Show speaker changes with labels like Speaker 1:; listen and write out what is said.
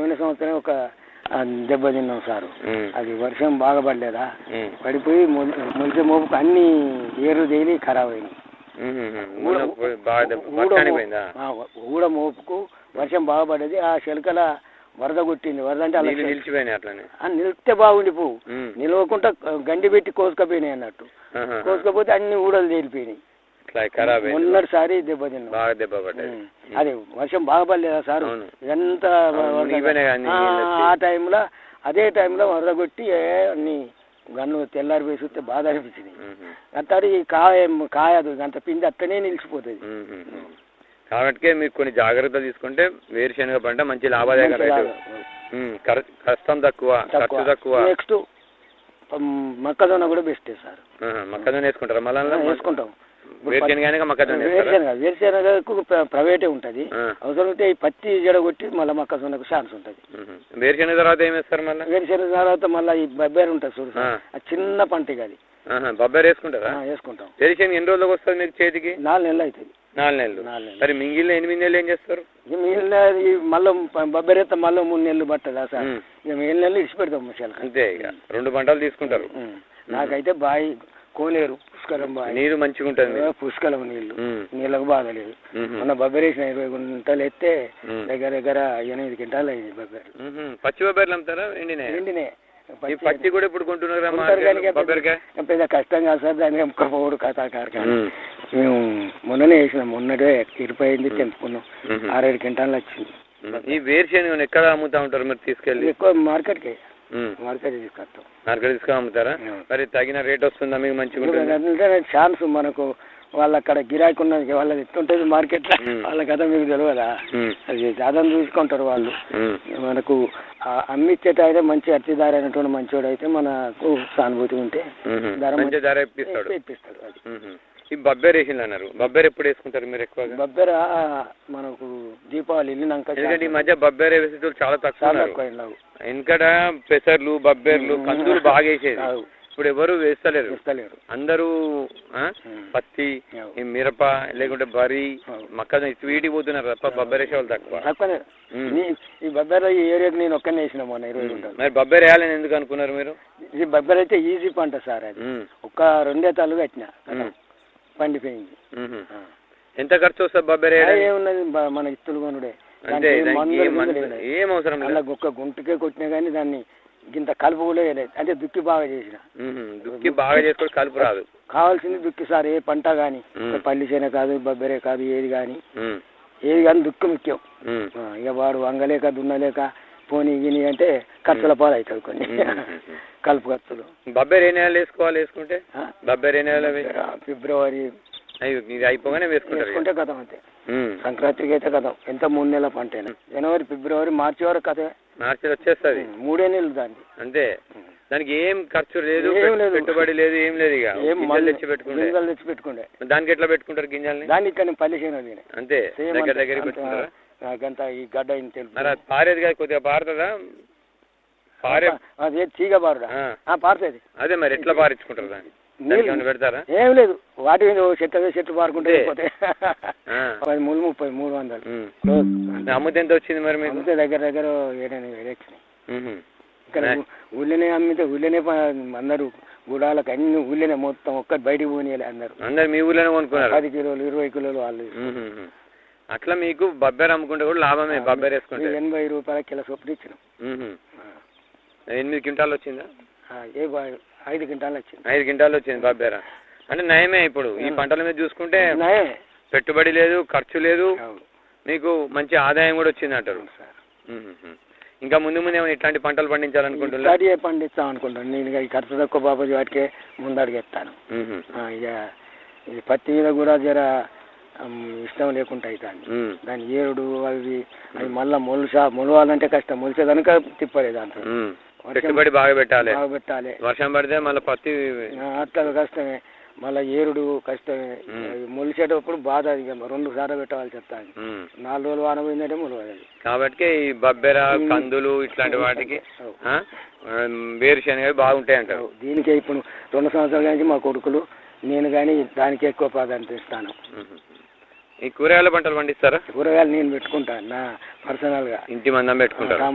Speaker 1: పోయిన సంవత్సరం ఒక ఆ, దెబ్బ తిన్నాం సారు
Speaker 2: ఉమ్.
Speaker 1: అది వర్షం బాగా పడలేదా
Speaker 2: ఉమ్.
Speaker 1: పడిపోయి మొలిసే మోపుకు అన్ని ఏరు తేలి ఖరాబ్ అయినాయి
Speaker 2: ఉమ్, ఉమ్, ఉమ్. మొన్న పోయి బాగా దెబ్బ వర్షానికి పోయిందా
Speaker 1: ఊడ మోపుకు వర్షం బాగా పడ్డది ఆ శిలకల వరద కొట్టింది వరద అంటే అలా
Speaker 2: నీళ్ళు నిలిచిపోయినాయి అట్లనే
Speaker 1: ఆ నిలిస్తే బాగుండి పువ్వు
Speaker 2: ఉమ్.
Speaker 1: నిలవకుండా గండి పెట్టి కోసుకపోయినాయి అన్నట్టు
Speaker 2: ఆహా.
Speaker 1: కోసుకపోతే అన్ని ఊడలు తేలిపోయినాయి
Speaker 2: ఇట్లా ఖరాబ్ అయింది
Speaker 1: మొన్నటిసారి దెబ్బతిన్నాం
Speaker 2: బాగా దెబ్బ పడ్డది
Speaker 1: ఉమ్. అదే వర్షం బాగా పడలేదా సార్
Speaker 2: అవును.
Speaker 1: ఎంత
Speaker 2: అవును,
Speaker 1: వరద-
Speaker 2: మునిగిపోయినాయి అన్ని
Speaker 1: ఆ,
Speaker 2: నీళ్ళు వచ్చి.
Speaker 1: ఆ టైంలో అదే టైంలో వరద కొట్టి ఏ అన్ని గన్ను తెల్లారి వేసి చూస్తే బాధ అనిపించింది
Speaker 2: ఉమ్,
Speaker 1: అంతటి కాయ కాయదు అంత పిండి అట్టనే నిలిచిపోతుంది
Speaker 2: ఉమ్, ఉమ్, ఉమ్. కాబట్టి మీరు కొన్ని జాగ్రత్తలు తీసుకుంటే వేరుశనగ పంట మంచి లాభదాయక రైతు ఉమ్, ఖర్- కష్టం తక్కువ ఖర్చు తక్కువ
Speaker 1: నెక్స్ట్ మొక్కజొన్న కూడా బెస్టే సార్
Speaker 2: ఆహా, మొక్కజొన్న వేసుకుంటారా మళ్ళా
Speaker 1: వేసుకుంటాం
Speaker 2: వేరుశనగ మొక్కజొన్న వేస్తారా?
Speaker 1: వేరుశనగ వేరుశనగకు ప్ర- ప్రైవేటే ఉంటుంది
Speaker 2: ఆ.
Speaker 1: అవసరమైతే ఈ పత్తి జడగొట్టి మళ్ళీ మొక్కజొన్నకు ఛాన్స్ ఉంటుంది
Speaker 2: ఉమ్. వేరుశనగ తర్వాత ఏం వేస్తారు మళ్ళీ
Speaker 1: వేరుశనగ తర్వాత మళ్ళీ ఈ బబ్బేరు ఉంటుంది చూడు సార్
Speaker 2: ఆ.
Speaker 1: ఆ చిన్న పంట ఇక అది
Speaker 2: ఆహా, బొబ్బరి వేసుకుంటారా
Speaker 1: ఆ, వేసుకుంటాం
Speaker 2: వేరుశనగ ఎన్ని రోజులకు వస్తుంది మీకు చేతికి
Speaker 1: నాలుగు నెలలు అవుతుంది
Speaker 2: నాలుగు నెలలు
Speaker 1: నాలుగు నెలలు.
Speaker 2: మరి మిగిలిన ఎనిమిది నెలలు ఏం చేస్తారు
Speaker 1: ఇక మిగిలిన ఈ మళ్ళీ బబ్బెరేత మళ్ళీ మూడు నెలలు పట్టదా సార్
Speaker 2: ఉమ్.
Speaker 1: ఇక మిగిలిన నెలలు ఇచ్చి పెడతాం ముసలికి
Speaker 2: అంతే ఇక రెండు పంటలు తీసుకుంటారు
Speaker 1: నాకైతే బావి కోలేరు పుష్కలం బావి
Speaker 2: నీరు మంచిగా ఉంటుంది మీకు.
Speaker 1: పుష్కలం నీళ్లు
Speaker 2: ఉమ్.
Speaker 1: నీళ్ళకు బాధ లేదు
Speaker 2: ఉమ్.
Speaker 1: మొన్న బబ్బెరేసిన ఇరవై గుంటలు ఎత్తే
Speaker 2: ఉమ్.
Speaker 1: దగ్గర దగ్గర ఎనిమిది క్వింటాలు అయింది బబ్బెరు
Speaker 2: ఉహుం. పచ్చి బొబ్బర్లు అమ్ముతారా ఎండినే
Speaker 1: ఎండినే
Speaker 2: ఈ పత్తి కూడా ఇప్పుడు కొంటున్నారా
Speaker 1: ఉంటారు కానీ ఇక
Speaker 2: బొబ్బరికాయ
Speaker 1: పెద్ద- పెద్ద కష్టం కాదు సార్ దాన్ని అమ్ముకోపోడు కథాకారు కానీ
Speaker 2: ఉమ్.
Speaker 1: మేము మొన్ననే వేసినాం మొన్నటే ఇరిపోయింది తెంపుకున్నాం
Speaker 2: ఉహుం.
Speaker 1: ఆరేడు క్వింటాలు వచ్చింది
Speaker 2: ఉమ్. ఈ వేరుశనగ ఎక్కడ అమ్ముతా ఉంటారు మీరు తీసుకెళ్ళి
Speaker 1: ఎక్కువ మార్కెట్కి
Speaker 2: ఉమ్.
Speaker 1: మార్కెట్ తీసుకొస్తాం
Speaker 2: మార్కెట్ తీసుకొని అమ్ముతారా
Speaker 1: ఉమ్.
Speaker 2: మరి తగిన రేట్ వస్తుందా మీకు మంచిగా ఉంటుంది
Speaker 1: అంటే ఛాన్స్ మనకు వాళ్ళ అక్కడ గిరాకీ ఉన్నది వాళ్ళది ఎట్లుంటుంది మార్కెట్
Speaker 2: ఉమ్.
Speaker 1: వాళ్ళ కథ మీకు తెలియదా
Speaker 2: ఉమ్.
Speaker 1: అది జాతం చూసుకుంటారు వాళ్ళు
Speaker 2: ఉమ్.
Speaker 1: మనకు ఆ అమ్మిచ్చేట అయితే మంచి అర్తిదారి అయినటువంటి మంచోడు అయితే మనకు సానుభూతి ఉంటే
Speaker 2: ఉహుం.
Speaker 1: ధర
Speaker 2: మంచి ధర ఇప్పిస్తాడు
Speaker 1: ఇప్పిస్తాడు అది
Speaker 2: ఉహుం. ఈ బబ్బేరు వేసింది అన్నారు బబ్బేరు ఎప్పుడు వేసుకుంటారు మీరు ఎక్కువగా
Speaker 1: బబ్బెర మనకు దీపావళి వెళ్ళినాక
Speaker 2: ఎందుకంటే ఈ మధ్య బబ్బేరు వేసేటోళ్ళు చాలా తక్కువ
Speaker 1: చాలా
Speaker 2: ఉన్నారు
Speaker 1: తక్కువ అయినావు
Speaker 2: వెనకట పెసర్లు బబ్బేర్లు
Speaker 1: ఉమ్.
Speaker 2: కందులు బాగా వేసేది
Speaker 1: అవు.
Speaker 2: ఇప్పుడు ఎవరు వేస్తలేరు
Speaker 1: ఇస్తలేరు
Speaker 2: అందరూ ఆ,
Speaker 1: ఉమ్.
Speaker 2: పత్తి
Speaker 1: అవు.
Speaker 2: ఈ మిరప లేకుంటే వరి
Speaker 1: అవు.
Speaker 2: మొక్కజొన్న వీటికి పోతున్నారు తప్ప బబ్బేరేసే వాళ్ళు తక్కువ
Speaker 1: తక్కువనే
Speaker 2: ఉమ్.
Speaker 1: నీ ఈ బబ్బెర ఈ ఏరియాకి నేను ఒక్కనే వేసిన మొన్న ఇరవై గుంటలు
Speaker 2: మరి బబ్బేరు వేయాలని ఎందుకు అనుకున్నారు మీరు
Speaker 1: ఇది బబ్బెర అయితే ఈజీ పంట సార్ అది
Speaker 2: ఉమ్.
Speaker 1: ఒక రెండే తల్లు కట్టిన
Speaker 2: ఉమ్.
Speaker 1: పండిపోయింది
Speaker 2: ఉహుం.
Speaker 1: ఆ.
Speaker 2: ఎంత ఖర్చు వస్తుంది బబ్బేరు
Speaker 1: ఆ,
Speaker 2: వేయడానికి
Speaker 1: ఏమున్నది బ- మన ఇత్తులు కొనుడే
Speaker 2: అంతే
Speaker 1: దానికి ఏం
Speaker 2: దానికి
Speaker 1: మందులు
Speaker 2: ఏం
Speaker 1: గిందులు
Speaker 2: మందు-
Speaker 1: వేయలేదు.
Speaker 2: ఏం అవసరం
Speaker 1: అలా
Speaker 2: లేదు
Speaker 1: ఒక్క గుంటకే కొట్టినా కానీ దాన్ని ఇంత కలుపు కూడా వేయలేదు అంటే దుక్కి బాగా చేసిన
Speaker 2: ఉహుం. దుక్కి బాగా చేసుకొని కలుపు రాదు
Speaker 1: కావాల్సింది దుక్కి సార్ ఏ పంట కానీ
Speaker 2: ఉమ్.
Speaker 1: పల్లి చేనే కాదు బొబ్బరే కాదు ఏది కానీ
Speaker 2: ఉమ్.
Speaker 1: ఏది కానీ దుక్కి ముఖ్యం
Speaker 2: ఉమ్.
Speaker 1: ఆ, ఇక వాడు వంగలేక దున్నలేక పోనీ గిని అంటే ఖర్చుల పాలు అవుతుంది కొన్ని
Speaker 2: ఉమ్.
Speaker 1: కలుపు ఖర్చులు
Speaker 2: బబ్బేరు ఏ నెలలో వేసుకోవాలి వేసుకుంటే
Speaker 1: ఆ?
Speaker 2: బబ్బేరు ఏ నెలలో వే-
Speaker 1: ఫిబ్రవరి
Speaker 2: అయ్యో, ఇది అయిపోగానే వేసుకుంటారు ఇక.
Speaker 1: వేసుకుంటే కథం అంతే
Speaker 2: ఉమ్.
Speaker 1: సంక్రాంతికి అయితే కథం ఎంత మూడు నెలల పంటేనా జనవరి ఫిబ్రవరి మార్చి వరకు కథే
Speaker 2: మార్చిలో వచ్చేస్తుంది
Speaker 1: మూడే నెలలు దాన్ని
Speaker 2: అంతే దానికి ఏం ఖర్చు లేదు
Speaker 1: ఏం లేదు.
Speaker 2: పెట్టుబడి లేదు ఏం లేదు ఇక
Speaker 1: ఏం
Speaker 2: గింజలు
Speaker 1: మందు-
Speaker 2: తెచ్చి పెట్టుకుంటే
Speaker 1: గింజలు తెచ్చి పెట్టుకుండే
Speaker 2: దానికి ఎట్లా పెట్టుకుంటారు గింజల్ని
Speaker 1: దాన్ని ఇక్కడ నేను పల్లి చేయను నేను
Speaker 2: అంతే
Speaker 1: సేమ్
Speaker 2: దగ్గర
Speaker 1: అంతే.
Speaker 2: దగ్గర
Speaker 1: అంత-
Speaker 2: పెట్టుకుంటారా
Speaker 1: నాకంత ఈ గడ్డ ఇంత తెలుపు.
Speaker 2: మరి అది పారేది కాదు కొద్దిగా పారుతుందా పారే
Speaker 1: అదే తీగ బారుడా
Speaker 2: ఆ.
Speaker 1: ఆ, పారుతుంది
Speaker 2: అదే మరి ఎట్లా పారించుకుంటారు దాన్ని దానికి
Speaker 1: నీళ్ళు-
Speaker 2: ఏమైనా పెడతారా
Speaker 1: ఏం లేదు వాటి మీద ఓ చెట్టు అదే చెట్టు పారుకుంటే
Speaker 2: అంతే.
Speaker 1: అయిపోతాయి.
Speaker 2: ఆ.
Speaker 1: పది మూడు ముప్పై మూడు వందలు
Speaker 2: ఉమ్.
Speaker 1: రోజు.
Speaker 2: అమ్ముతే ఎంత వచ్చింది మరి మీకు
Speaker 1: అంతే దగ్గర దగ్గర ఏడైనా వేలు వచ్చినాయి
Speaker 2: ఉహుం.
Speaker 1: ఇక్కడ
Speaker 2: నే.
Speaker 1: ఊ- ఊళ్ళోనే అమ్మితే ఊళ్ళోనే ప- అందరూ గుడాలకు అన్ని ఊళ్ళోనే మొత్తం ఒక్కటి బయటికి పోనీయాలి అందరూ
Speaker 2: అందరు మీ ఊర్లోనే కొనుక్కున్నారు
Speaker 1: పది కిలోలు ఇరవై కిలోలు వాళ్ళు
Speaker 2: ఉహుం. అట్లా మీకు బబ్బేరు అమ్ముకుంటే కూడా లాభమే బబ్బేరు వేసుకుంటే
Speaker 1: ఎనభై రూపాయల కిలో చొప్పున ఇచ్చినాం
Speaker 2: ఉహుం. ఎనిమిది క్వింటాలు వచ్చిందా
Speaker 1: ఆ, ఏ బా- ఐదు క్వింటాలు వచ్చింది
Speaker 2: ఐదు క్వింటాలు వచ్చింది బబ్బేర అంటే నయమే ఇప్పుడు ఈ పంటల మీద చూసుకుంటే
Speaker 1: ఉన్నాయే.
Speaker 2: పెట్టుబడి లేదు ఖర్చు లేదు
Speaker 1: అవును.
Speaker 2: మీకు మంచి ఆదాయం కూడా వచ్చింది అంటారు
Speaker 1: అవును సార్.
Speaker 2: ఉహుం. ఇంకా ముందు ముందు ఏమైనా ఇట్లాంటి పంటలు పండించాలనుకుంటున్నా
Speaker 1: ఇట్లాంటివే పండిస్తాం అనుకుంటాను నేను ఇక ఈ ఖర్చు తక్కువ బాబాజీ వాటికే ముందడుగెత్తాను ఆ, ఇక ఇది పత్తి మీద కూడా జర ఉమ్, ఇష్టం లేకుండా అవుతాను దాని ఏరుడు అవి అవి మళ్ళా మొలుసా మొలవాలంటే కష్టం మొలిసేదనుక తిప్పలేదు దాంట్లో
Speaker 2: పెట్టుబడి బాగా పెట్టాలి
Speaker 1: బాగా పెట్టాలి
Speaker 2: వర్షం పడితే మళ్ళీ పత్తి
Speaker 1: ఆ, అట్లా కష్టమే మళ్ళా ఏరుడు కష్టమే
Speaker 2: ఉమ్.
Speaker 1: అవి మొలిసేటప్పుడు బాధ ఇక రెండు సార్లు పెట్టాల్సి వస్తాను
Speaker 2: ఉమ్.
Speaker 1: నాలుగు రోజులు వాన పోయిందంటే మొలవదు అది
Speaker 2: కాబట్టి ఈ బబ్బెర
Speaker 1: ఉమ్.
Speaker 2: కందులు ఇట్లాంటి వాటికి
Speaker 1: అవు.
Speaker 2: ఆ, వేరుశనగ బాగుంటాయి అంటారు
Speaker 1: దీనికే ఇప్పుడు రెండు సంవత్సరాల నుంచి మా కొడుకులు నేను కానీ దానికి ఎక్కువ ప్రాధాన్యత ఇస్తాను
Speaker 2: ఉహుం. ఈ కూరగాయల పంటలు పండిస్తారా
Speaker 1: కూరగాయలు నేను పెట్టుకుంటాను నా పర్సనల్గా
Speaker 2: ఇంటి మందం పెట్టుకుంటారు